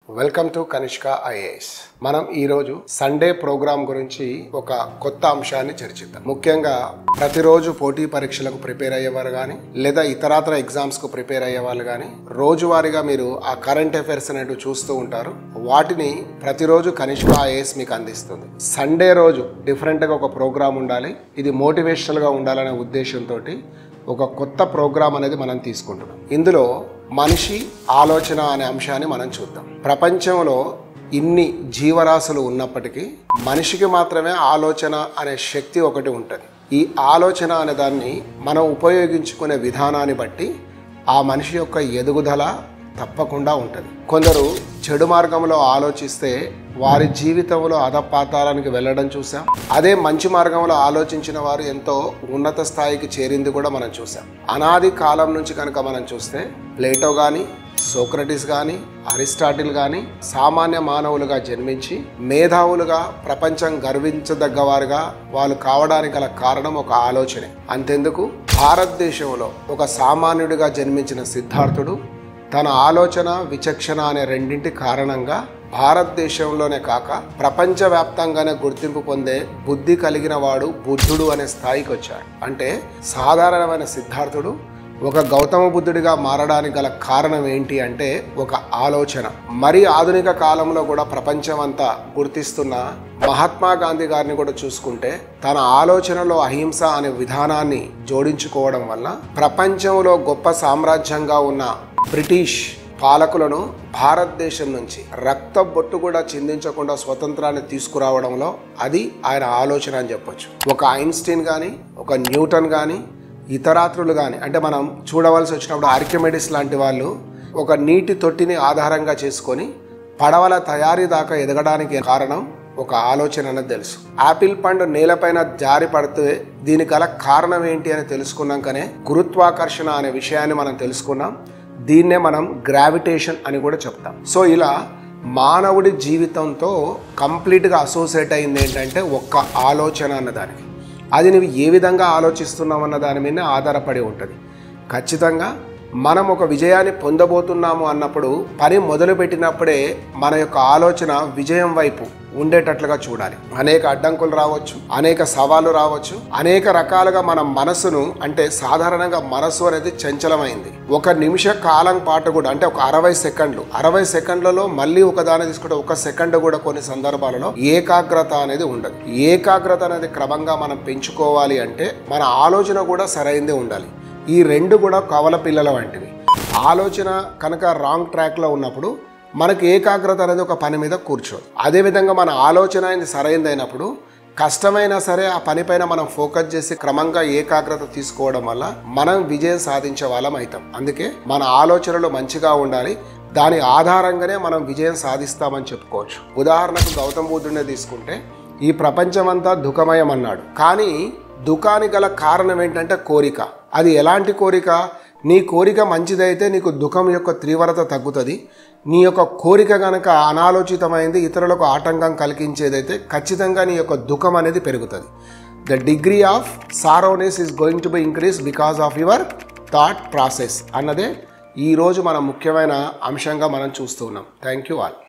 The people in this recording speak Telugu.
వెల్కమ్ టు కనిష్క ఐఏఎస్ మనం ఈరోజు సండే ప్రోగ్రామ్ గురించి ఒక కొత్త అంశాన్ని చర్చిద్దాం ముఖ్యంగా ప్రతిరోజు పోటీ పరీక్షలకు ప్రిపేర్ అయ్యేవారు కానీ లేదా ఇతరాతర ఎగ్జామ్స్కు ప్రిపేర్ అయ్యే వాళ్ళు కానీ రోజువారీగా మీరు ఆ కరెంట్ అఫైర్స్ అనేటివి చూస్తూ ఉంటారు వాటిని ప్రతిరోజు కనిష్క ఐఏఎస్ మీకు అందిస్తుంది సండే రోజు డిఫరెంట్గా ఒక ప్రోగ్రామ్ ఉండాలి ఇది మోటివేషనల్గా ఉండాలనే ఉద్దేశంతో ఒక కొత్త ప్రోగ్రామ్ అనేది మనం తీసుకుంటున్నాం ఇందులో మనిషి ఆలోచన అనే అంశాన్ని మనం చూద్దాం ప్రపంచంలో ఇన్ని జీవరాశులు ఉన్నప్పటికీ మనిషికి మాత్రమే ఆలోచన అనే శక్తి ఒకటి ఉంటుంది ఈ ఆలోచన అనే దాన్ని మనం ఉపయోగించుకునే విధానాన్ని బట్టి ఆ మనిషి యొక్క ఎదుగుదల తప్పకుండా ఉంటుంది కొందరు చెడు మార్గంలో ఆలోచిస్తే వారి జీవితంలో అధపాతాళానికి వెళ్ళడం చూసాం అదే మంచి మార్గంలో ఆలోచించిన వారు ఎంతో ఉన్నత స్థాయికి చేరింది కూడా మనం చూసాం అనాది కాలం నుంచి కనుక మనం చూస్తే ప్లేటో కానీ సోక్రటిస్ కానీ అరిస్టాటిల్ కానీ సామాన్య మానవులుగా జన్మించి మేధావులుగా ప్రపంచం గర్వించదగ్గవారుగా వాళ్ళు కావడానికి గల కారణం ఒక ఆలోచనే అంతెందుకు భారతదేశంలో ఒక సామాన్యుడిగా జన్మించిన సిద్ధార్థుడు తన ఆలోచన విచక్షణ అనే రెండింటి కారణంగా భారతదేశంలోనే కాక ప్రపంచవ్యాప్తంగానే గుర్తింపు పొందే బుద్ధి కలిగిన వాడు బుద్ధుడు అనే స్థాయికి వచ్చాడు అంటే సాధారణమైన సిద్ధార్థుడు ఒక గౌతమ బుద్ధుడిగా మారడానికి గల కారణం ఏంటి అంటే ఒక ఆలోచన మరి ఆధునిక కాలంలో కూడా ప్రపంచం అంతా గుర్తిస్తున్న మహాత్మా గాంధీ గారిని కూడా చూసుకుంటే తన ఆలోచనలో అహింస అనే విధానాన్ని జోడించుకోవడం వల్ల ప్రపంచంలో గొప్ప సామ్రాజ్యంగా ఉన్న బ్రిటిష్ పాలకులను భారతదేశం నుంచి రక్త బొట్టు కూడా చిందించకుండా స్వతంత్రాన్ని తీసుకురావడంలో అది ఆయన ఆలోచన అని చెప్పొచ్చు ఒక ఐన్స్టీన్ కానీ ఒక న్యూటన్ కానీ ఇతరాత్రులు కానీ అంటే మనం చూడవలసి వచ్చినప్పుడు ఆర్కిమెడిస్ లాంటి వాళ్ళు ఒక నీటి తొట్టిని ఆధారంగా చేసుకొని పడవల తయారీ దాకా ఎదగడానికి కారణం ఒక ఆలోచన అనేది తెలుసు ఆపిల్ పండు నేలపైన జారి పడితే దీనికి గల కారణం ఏంటి అని తెలుసుకున్నాకనే గురుత్వాకర్షణ అనే విషయాన్ని మనం తెలుసుకున్నాం దీన్నే మనం గ్రావిటేషన్ అని కూడా చెప్తాం సో ఇలా మానవుడి జీవితంతో కంప్లీట్గా అసోసియేట్ అయింది ఏంటంటే ఒక్క ఆలోచన అన్నదానికి అది నువ్వు ఏ విధంగా ఆలోచిస్తున్నావు అన్న దాని మీద ఆధారపడి ఉంటుంది ఖచ్చితంగా మనం ఒక విజయాన్ని పొందబోతున్నాము అన్నప్పుడు పని మొదలుపెట్టినప్పుడే మన యొక్క ఆలోచన విజయం వైపు ఉండేటట్లుగా చూడాలి అనేక అడ్డంకులు రావచ్చు అనేక సవాళ్ళు రావచ్చు అనేక రకాలుగా మన మనసును అంటే సాధారణంగా మనసు అనేది చంచలమైంది ఒక నిమిష కాలం పాటు కూడా అంటే ఒక అరవై సెకండ్లు అరవై సెకండ్లలో మళ్ళీ ఒక దాన్ని తీసుకుంటే ఒక సెకండ్ కూడా కొన్ని సందర్భాలలో ఏకాగ్రత అనేది ఉండదు ఏకాగ్రత అనేది క్రమంగా మనం పెంచుకోవాలి అంటే మన ఆలోచన కూడా సరైందే ఉండాలి ఈ రెండు కూడా కవల పిల్లల వంటివి ఆలోచన కనుక రాంగ్ ట్రాక్లో ఉన్నప్పుడు మనకి ఏకాగ్రత అనేది ఒక పని మీద కూర్చోదు అదేవిధంగా మన ఆలోచన అనేది సరైనదైనప్పుడు కష్టమైనా సరే ఆ పనిపైన మనం ఫోకస్ చేసి క్రమంగా ఏకాగ్రత తీసుకోవడం వల్ల మనం విజయం సాధించే వాళ్ళం అవుతాం అందుకే మన ఆలోచనలు మంచిగా ఉండాలి దాని ఆధారంగానే మనం విజయం సాధిస్తామని చెప్పుకోవచ్చు ఉదాహరణకు గౌతమ బుద్ధుడినే తీసుకుంటే ఈ ప్రపంచమంతా దుఃఖమయం అన్నాడు కానీ దుఃఖానికి గల కారణం ఏంటంటే కోరిక అది ఎలాంటి కోరిక నీ కోరిక మంచిదైతే నీకు దుఃఖం యొక్క తీవ్రత తగ్గుతుంది నీ యొక్క కోరిక కనుక అనాలోచితమైంది ఇతరులకు ఆటంకం కలిగించేదైతే ఖచ్చితంగా నీ యొక్క దుఃఖం అనేది పెరుగుతుంది the degree of sorrowness is going to be increase because of your thought process అన్నదే ఈరోజు మన ముఖ్యమైన అంశంగా మనం చూస్తూ ఉన్నాం థ్యాంక్ యూ ఆల్